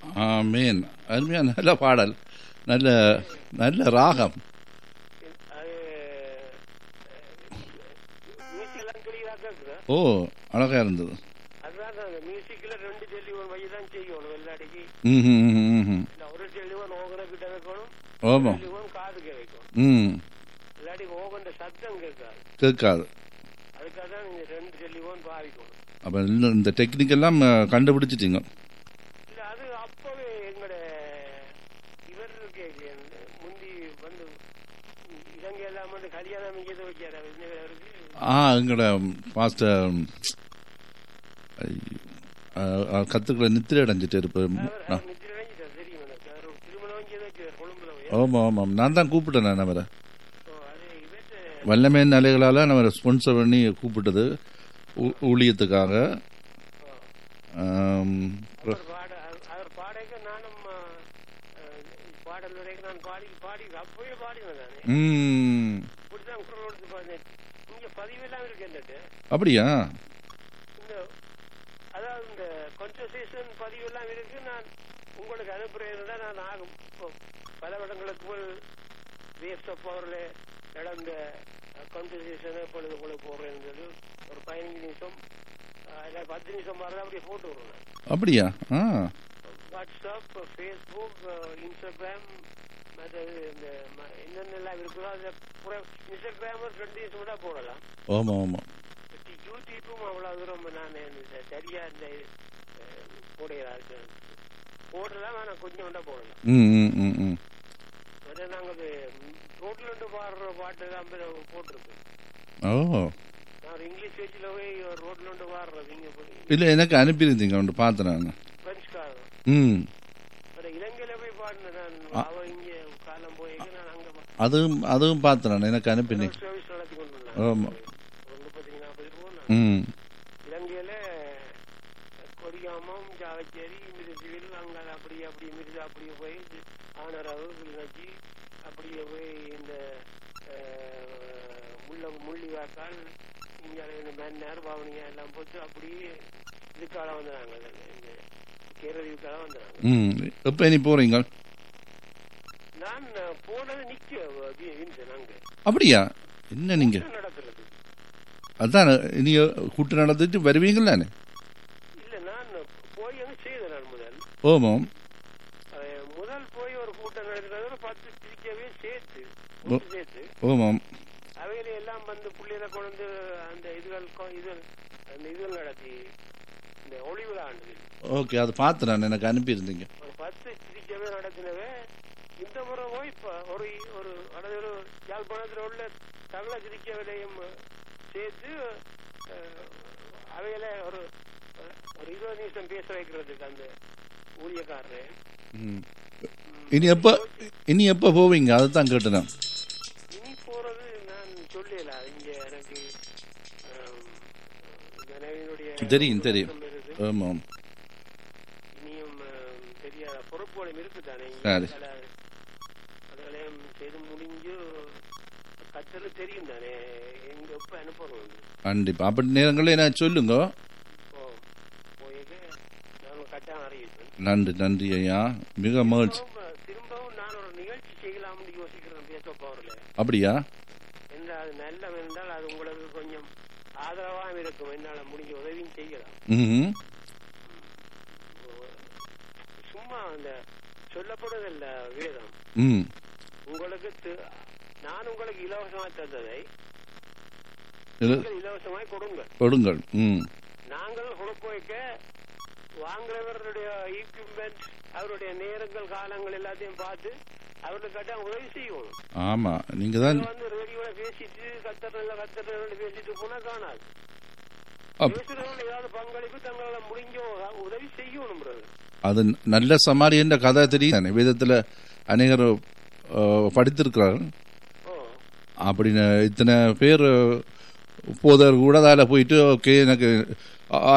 ஆமேன் அருமையான நல்ல பாடல் நல்ல நல்ல ராகம் அது மியூசிக் எல்லாம் கிளியரா கேக்குதா ஓ அழகா இருந்தது அதுதான் அந்த மியூசிக்ல ரெண்டு டெலிஃபோன் வழி தான் செய்யணும் எல்லாடிக்கு ம் ம், ம், ம். இல்ல ஒரு டெலிஃபோன் ஓகன கிட்ட வைக்கணும் ஆமாம் டெலிஃபோன் காதுக்கு வைக்கணும் ம் இல்லாட்டி ஓகன்ற சத்தம் கேட்காது கேட்காது அதுக்காக தான் நீங்க ரெண்டு டெலிஃபோன் பாவிக்கணும் அப்போ இந்த டெக்னிக்கெல்லாம் கண்டுபிடிச்சிட்டீங்க இல்ல அது அப்பவே எங்கட இவர் இருக்கே முந்தி வந்து இலங்கை எல்லாம் வந்து கல்யாணம் இங்கே வச்சாரு அவருக்கு ஆ எங்களோட மாஸ்டர் கத்துக்களை நித்திரை அடைஞ்சிட்டு இருப்பார் அவர் அவர் நித்திரை அடைஞ்சிட்டார் தெரியும் எனக்கு அவர் ஒரு திருமணம் இங்கே வச்சார் கொழும்புல போய் ஆமாம் ஆமாம் நான் தான் கூப்பிட்டேன் நான் அவரை ஸோ அது இவர்கிட்ட வல்லமே நிலைகளால் நம்ம ஸ்பான்சர் பண்ணி கூப்பிட்டது ஊ- ஊழியத்துக்காக ஆம், அவர் பாட அவர்- அவர் பாடைக்க நானும் ஆ, ஆ, பாடல் வரைக்கும் நான் பாடி பாடி அப்பவே பாடினேன் நானு ம் இப்படிதான் குரல் கொடுத்து பாடினேன் இங்க பதிவெல்லாம் இருக்கு என்னட்டு அப்படியா இந்த அதாவது இந்த கான்வர்சேஷன் பதிவெல்லாம் இருக்கு நான் உங்களுக்கு அனுப்புறேன் நான் ஆகும் இப்போ பல இடங்களுக்கு போய் வேஸ்ட் ஆஃப் பவர்ல நடந்த கான்வர்சேஷனை இப்பொழுது உங்களுக்கு போடுறேன்னு சொல்லி ஒரு பதினஞ்சு நிமிஷம் ஆ, இல்ல பத்து நிமிஷம் மாதிரி அப்படியே போட்டு விடுறேன் அப்படியா ஆ வாட்ஸ்அப் ஃபேஸ்புக் இன்ஸ்டாகிராம் மற்றது இந்த ம- என்னென்னலாம் இருக்குதோ அதை பூரா இன்ஸ்டாகிராம் ரெண்டு நிமிஷம் கூட போடலாம் ஆமாம் ஆமாம் யூடியூப்பும் அவ்வளோ தூரம் நான் இந்த சரியா இந்த அஹ், போடுகிறாரு போடலாம் ஆனால் கொஞ்சம் கொண்டா போடலாம் ம் ம் ம் ம் ஏன்னா நாங்கள் ரோட்ல இருந்து பாடுற பாட்டு தான் போட்டிருக்கு ஓ நான் இங்கிலீஷ் பேச்சில் போய் ரோட்ல இருந்து பாடுறது இங்கே போய் இல்லை எனக்கு அனுப்பியிருந்தீங்க ஒன்று பார்த்தேன் நான் பிரெஞ்சுக்காரன் ம் அப்புறம் இலங்கையில போய் பாடினேன் நான் அவ இங்கே காலம் போய் நான் அங்கே அதுவும் அதுவும் பார்த்தேன் நான் எனக்கு அனுப்பினீங்க சர்வீஸ் நடத்தி கொண்டு ஆமா. ஒரு முப்பத்தி நாற்பது ரூபா ம் இலங்கையில கொடியாமம் ஜாவச்சேரி மிருதுவில் அங்க அப்படி அப்படி மிருது அப்படியே போய் ஆனரவு கிளிநொச்சி அப்படியே போய் இந்த அஹ், முள்ள முள்ளிவாக்கால் இங்கே இந்த மன்னார் பாவனியா எல்லாம் போட்டு அப்படியே இதுக்கால வந்துடுறாங்க இந்த கேரளீவுக்கால வந்துடுறாங்க ம் எப்போ இனி போகிறீங்க நான் போனது நிக்க வின்சன் அங்க அப்படியா என்ன நீங்கள் நடக்கிறது அதான் இனி கூட்டு நடந்துட்டு வருவீங்களானே இல்ல நான் போய் அங்க செய்தேன் நான் முதல் ஓமாம் அஹ் முதல் போய் ஒரு கூட்டம் நடத்தினது பத்து திருச்சவே சேர்த்து கூட்டு சேர்த்து ஓமாம் அவையில எல்லாம் வந்து புள்ளையில கொண்டு அந்த இதுகள் கொ- இது அந்த இதுகள் நடத்தி இந்த ஒளி விழா ஆண்டு ஓகே அது பார்த்து நான் எனக்கு அனுப்பியிருந்தீங்க ஒரு பத்து திருச்சவே நடத்தினவே இந்த முறை போய் இப்ப ஒரு ஒரு அதாவது ஒரு யாழ்ப்பாணத்துல உள்ள தமிழ திருச்சவையிலையும் சேர்த்து அஹ், அவையில ஒரு ஒரு இருபது நிமிஷம் பேச வைக்கிறதுக்கு அந்த ஊழியக்காரரு ம் இனி எப்போ இனி எப்போ போவீங்க அதை தான் கேட்டேன் நான். இனி போறது நான் சொல்லல இங்க எனக்கு ஆம், மனைவியினுடைய தெரியும், தெரியும். வருத்தம் இருக்குது. ஆமாம் இனியும் ஆம், தெரியாத பொறுப்புகளும் இருக்குதானே சரி. சில அதெல்லாம் செய்து முடிஞ்சு கத்தல் தெரியும் தானே எங்க எப்ப அனுப்பணும் கண்டிப்பாக அப்படி நேரங்களில் என்ன சொல்லுங்க ஓ போயிட்டு நான் கட்டாயம் அறிவிப்பேன் நன்றி நன்றி ஐயா மிக மகிழ்ச்சி திரும்பவும் திரும்பவும் நான் ஒரு நிகழ்ச்சி செய்யலாம்னு யோசிக்கிறேன் பேச போறல அப்படியா என்ன அது நல்ல என்றால் அது உங்களுக்கு கொஞ்சம் ஆதரவாக இருக்கும் என்னால முடிஞ்ச உதவியும் செய்யலாம் ம் சும்மா அந்த சொல்லப்படுவதில்ல வேதம் ம் உங்களுக்கு தி- நான் உங்களுக்கு இலவசமாய் தந்ததை இது நீங்கள் இலவசமாய் கொடுங்கள் கொடுங்கள் ம் நாங்கள் கொடுக்க வைக்க வாங்குறவருடைய ஈக்விப்மெண்ட் அவருடைய நேரங்கள் காலங்கள் எல்லாத்தையும் பார்த்து அவருக்கு கட்டாயம் உதவி செய்யணும் ஆமாம் நீங்கள் தான் இதை வந்து ரேடியோல பேசிட்டு கத்தறதுல கத்தறதுல பேசிட்டு போனா காணாது அப்- பேசுறவங்க ஏதாவது பங்களிப்பு தங்களால முடிஞ்ச உதவி செய்யணும் brother. அது நல்ல சமாரி என்ற கதை தெரியும் வேதத்தில் அநேகர் அஹ், படித்திருக்கிறார்கள் ஓ அப்படின்னு இத்தனை பேர் போதர் கூட அதில் போயிட்டு ஓகே எனக்கு